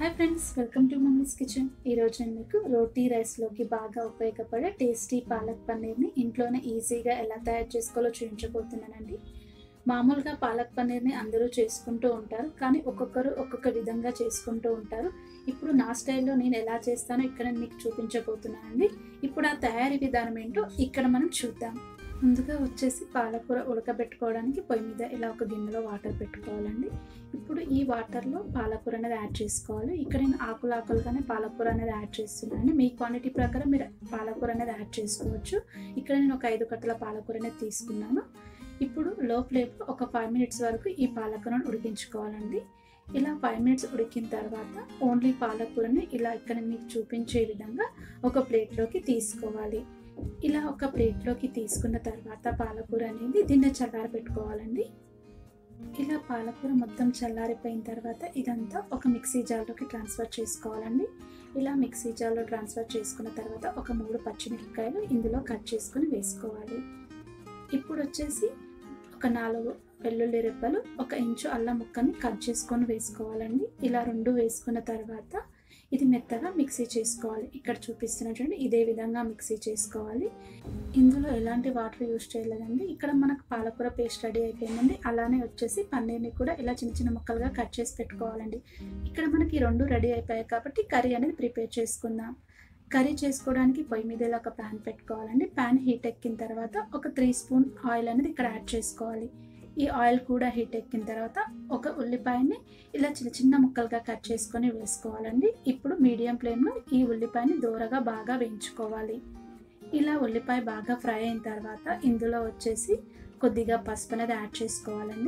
hi friends welcome to mummy's kitchen ఈరోజు నేను మీకు రోటీ రైస్లోకి బాగా ఉపయోగపడే టేస్టీ పాలక్ పన్నీర్ని ఇంట్లోనే ఈజీగా ఎలా తయారు చేసుకోవాలో చూపించబోతున్నానండి మామూలుగా పాలక్ పన్నీర్ని అందరూ చేసుకుంటూ ఉంటారు కానీ ఒక్కొక్కరు ఒక్కొక్క విధంగా చేసుకుంటూ ఉంటారు ఇప్పుడు నా స్టైల్లో నేను ఎలా చేస్తానో ఇక్కడ నేను మీకు చూపించబోతున్నానండి ఇప్పుడు ఆ తయారీ విధానం ఏంటో ఇక్కడ మనం చూద్దాం ముందుగా వచ్చేసి పాలకూర ఉడకబెట్టుకోవడానికి పొయ్యి మీద ఇలా ఒక గిన్నెలో వాటర్ పెట్టుకోవాలండి ఇప్పుడు ఈ వాటర్లో పాలకూర అనేది యాడ్ చేసుకోవాలి ఇక్కడ నేను ఆకులు ఆకులుగానే పాలకూర అనేది యాడ్ చేస్తున్నాను మీ క్వాంటిటీ ప్రకారం మీరు పాలకూర అనేది యాడ్ చేసుకోవచ్చు ఇక్కడ నేను ఒక ఐదు కట్టల పాలకూర అనేది తీసుకున్నాను ఇప్పుడు లో ఫ్లేమ్లో ఒక ఫైవ్ మినిట్స్ వరకు ఈ పాలకూరను ఉడికించుకోవాలండి ఇలా ఫైవ్ మినిట్స్ ఉడికిన తర్వాత ఓన్లీ పాలకూరని ఇలా ఇక్కడ మీకు చూపించే విధంగా ఒక ప్లేట్లోకి తీసుకోవాలి ఇలా ఒక ప్లేట్లోకి తీసుకున్న తర్వాత పాలకూర అనేది దీన్ని చల్లార పెట్టుకోవాలండి ఇలా పాలకూర మొత్తం చల్లారిపోయిన తర్వాత ఇదంతా ఒక మిక్సీ జార్లోకి ట్రాన్స్ఫర్ చేసుకోవాలండి ఇలా మిక్సీ జార్లో ట్రాన్స్ఫర్ చేసుకున్న తర్వాత ఒక మూడు పచ్చిమిరపకాయలు ఇందులో కట్ చేసుకుని వేసుకోవాలి ఇప్పుడు వచ్చేసి ఒక నాలుగు వెల్లుల్లి రెబ్బలు ఒక ఇంచు అల్లం ముక్కని కట్ చేసుకొని వేసుకోవాలండి ఇలా రెండు వేసుకున్న తర్వాత ఇది మెత్తగా మిక్సీ చేసుకోవాలి ఇక్కడ చూపిస్తున్నటువంటి ఇదే విధంగా మిక్సీ చేసుకోవాలి ఇందులో ఎలాంటి వాటర్ యూస్ చేయలేదండి ఇక్కడ మనకు పాలకూర పేస్ట్ రెడీ అయిపోయిందండి అలానే వచ్చేసి పన్నీర్ని కూడా ఇలా చిన్న చిన్న ముక్కలుగా కట్ చేసి పెట్టుకోవాలండి ఇక్కడ మనకి రెండు రెడీ అయిపోయాయి కాబట్టి కర్రీ అనేది ప్రిపేర్ చేసుకుందాం కర్రీ చేసుకోవడానికి పొయ్యి మీద ఇలా ఒక ప్యాన్ పెట్టుకోవాలండి ప్యాన్ హీట్ ఎక్కిన తర్వాత ఒక త్రీ స్పూన్ ఆయిల్ అనేది ఇక్కడ యాడ్ చేసుకోవాలి ఈ ఆయిల్ కూడా హీట్ ఎక్కిన తర్వాత ఒక ఉల్లిపాయని ఇలా చిన్న చిన్న ముక్కలుగా కట్ చేసుకొని వేసుకోవాలండి ఇప్పుడు మీడియం ఫ్లేమ్లో ఈ ఉల్లిపాయని దూరగా బాగా వేయించుకోవాలి ఇలా ఉల్లిపాయ బాగా ఫ్రై అయిన తర్వాత ఇందులో వచ్చేసి కొద్దిగా పసుపు అనేది యాడ్ చేసుకోవాలండి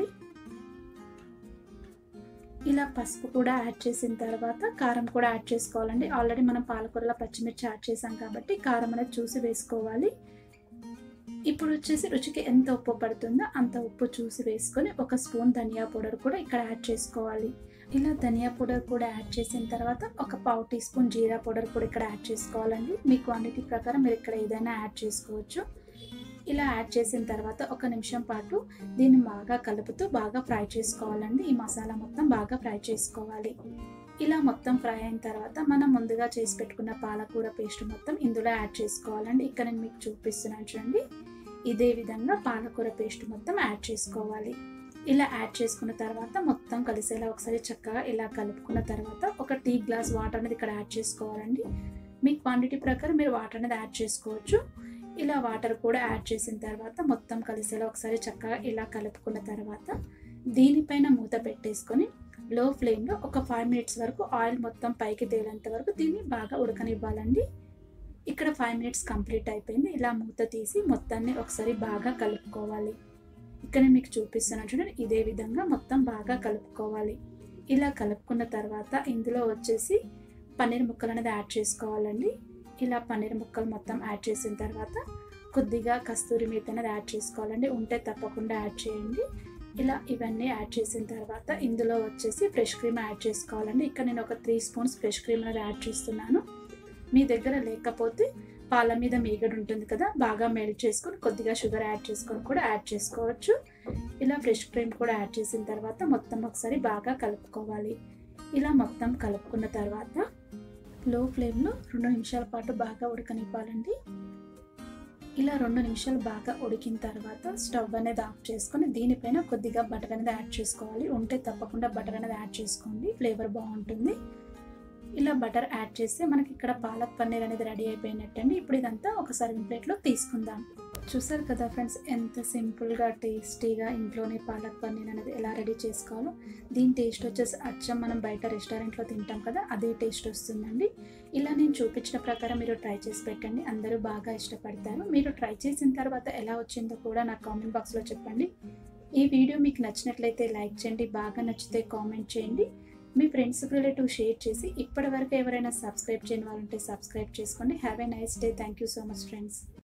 ఇలా పసుపు కూడా యాడ్ చేసిన తర్వాత కారం కూడా యాడ్ చేసుకోవాలండి ఆల్రెడీ మనం పాలకూరలో పచ్చిమిర్చి యాడ్ చేసాం కాబట్టి కారం అనేది చూసి వేసుకోవాలి ఇప్పుడు వచ్చేసి రుచికి ఎంత ఉప్పు పడుతుందో అంత ఉప్పు చూసి వేసుకొని ఒక స్పూన్ ధనియా పౌడర్ కూడా ఇక్కడ యాడ్ చేసుకోవాలి ఇలా ధనియా పౌడర్ కూడా యాడ్ చేసిన తర్వాత ఒక పావు టీ స్పూన్ జీరా పౌడర్ కూడా ఇక్కడ యాడ్ చేసుకోవాలండి మీ క్వాంటిటీ ప్రకారం మీరు ఇక్కడ ఏదైనా యాడ్ చేసుకోవచ్చు ఇలా యాడ్ చేసిన తర్వాత ఒక నిమిషం పాటు దీన్ని బాగా కలుపుతూ బాగా ఫ్రై చేసుకోవాలండి ఈ మసాలా మొత్తం బాగా ఫ్రై చేసుకోవాలి ఇలా మొత్తం ఫ్రై అయిన తర్వాత మనం ముందుగా చేసి పెట్టుకున్న పాలకూర పేస్ట్ మొత్తం ఇందులో యాడ్ చేసుకోవాలండి ఇక్కడ నేను మీకు చూపిస్తున్నాను చూడండి ఇదే విధంగా పాలకూర పేస్ట్ మొత్తం యాడ్ చేసుకోవాలి ఇలా యాడ్ చేసుకున్న తర్వాత మొత్తం కలిసేలా ఒకసారి చక్కగా ఇలా కలుపుకున్న తర్వాత ఒక టీ గ్లాస్ వాటర్ అనేది ఇక్కడ యాడ్ చేసుకోవాలండి మీ క్వాంటిటీ ప్రకారం మీరు వాటర్ అనేది యాడ్ చేసుకోవచ్చు ఇలా వాటర్ కూడా యాడ్ చేసిన తర్వాత మొత్తం కలిసేలా ఒకసారి చక్కగా ఇలా కలుపుకున్న తర్వాత దీనిపైన మూత పెట్టేసుకొని లో ఫ్లేమ్లో ఒక ఫైవ్ మినిట్స్ వరకు ఆయిల్ మొత్తం పైకి తేలేంత వరకు దీన్ని బాగా ఉడకనివ్వాలండి ఇక్కడ ఫైవ్ మినిట్స్ కంప్లీట్ అయిపోయింది ఇలా మూత తీసి మొత్తాన్ని ఒకసారి బాగా కలుపుకోవాలి ఇక్కడ మీకు చూపిస్తున్నాను చూడండి ఇదే విధంగా మొత్తం బాగా కలుపుకోవాలి ఇలా కలుపుకున్న తర్వాత ఇందులో వచ్చేసి పన్నీర్ ముక్కలు అనేది యాడ్ చేసుకోవాలండి ఇలా పన్నీర్ ముక్కలు మొత్తం యాడ్ చేసిన తర్వాత కొద్దిగా కస్తూరి మేతి అనేది యాడ్ చేసుకోవాలండి ఉంటే తప్పకుండా యాడ్ చేయండి ఇలా ఇవన్నీ యాడ్ చేసిన తర్వాత ఇందులో వచ్చేసి ఫ్రెష్ క్రీమ్ యాడ్ చేసుకోవాలండి ఇక్కడ నేను ఒక త్రీ స్పూన్స్ ఫ్రెష్ క్రీమ్ అనేది యాడ్ చేస్తున్నాను మీ దగ్గర లేకపోతే పాల మీద మీగడ ఉంటుంది కదా బాగా మెల్ట్ చేసుకొని కొద్దిగా షుగర్ యాడ్ చేసుకొని కూడా యాడ్ చేసుకోవచ్చు ఇలా ఫ్రెష్ క్రీమ్ కూడా యాడ్ చేసిన తర్వాత మొత్తం ఒకసారి బాగా కలుపుకోవాలి ఇలా మొత్తం కలుపుకున్న తర్వాత లో ఫ్లేమ్లో రెండు నిమిషాల పాటు బాగా ఉడకనివ్వాలండి ఇలా రెండు నిమిషాలు బాగా ఉడికిన తర్వాత స్టవ్ అనేది ఆఫ్ చేసుకొని దీనిపైన కొద్దిగా బటర్ అనేది యాడ్ చేసుకోవాలి ఉంటే తప్పకుండా బటర్ అనేది యాడ్ చేసుకోండి ఫ్లేవర్ బాగుంటుంది ఇలా బటర్ యాడ్ చేస్తే మనకి ఇక్కడ పాలక్ పన్నీర్ అనేది రెడీ అయిపోయినట్టండి ఇప్పుడు ఇదంతా ఒక సర్వింగ్ ప్లేట్లో తీసుకుందాం చూసారు కదా ఫ్రెండ్స్ ఎంత సింపుల్గా టేస్టీగా ఇంట్లోనే పాలక్ పన్నీర్ అనేది ఎలా రెడీ చేసుకోవాలో దీని టేస్ట్ వచ్చేసి అచ్చం మనం బయట రెస్టారెంట్లో తింటాం కదా అదే టేస్ట్ వస్తుందండి ఇలా నేను చూపించిన ప్రకారం మీరు ట్రై చేసి పెట్టండి అందరూ బాగా ఇష్టపడతారు మీరు ట్రై చేసిన తర్వాత ఎలా వచ్చిందో కూడా నాకు కామెంట్ బాక్స్లో చెప్పండి ఈ వీడియో మీకు నచ్చినట్లయితే లైక్ చేయండి బాగా నచ్చితే కామెంట్ చేయండి మీ ఫ్రెండ్స్ రిలేటివ్ షేర్ చేసి ఇప్పటి వరకు ఎవరైనా సబ్స్క్రైబ్ చేయని వాళ్ళంటే సబ్స్క్రైబ్ చేసుకోండి have a nice day thank you so much friends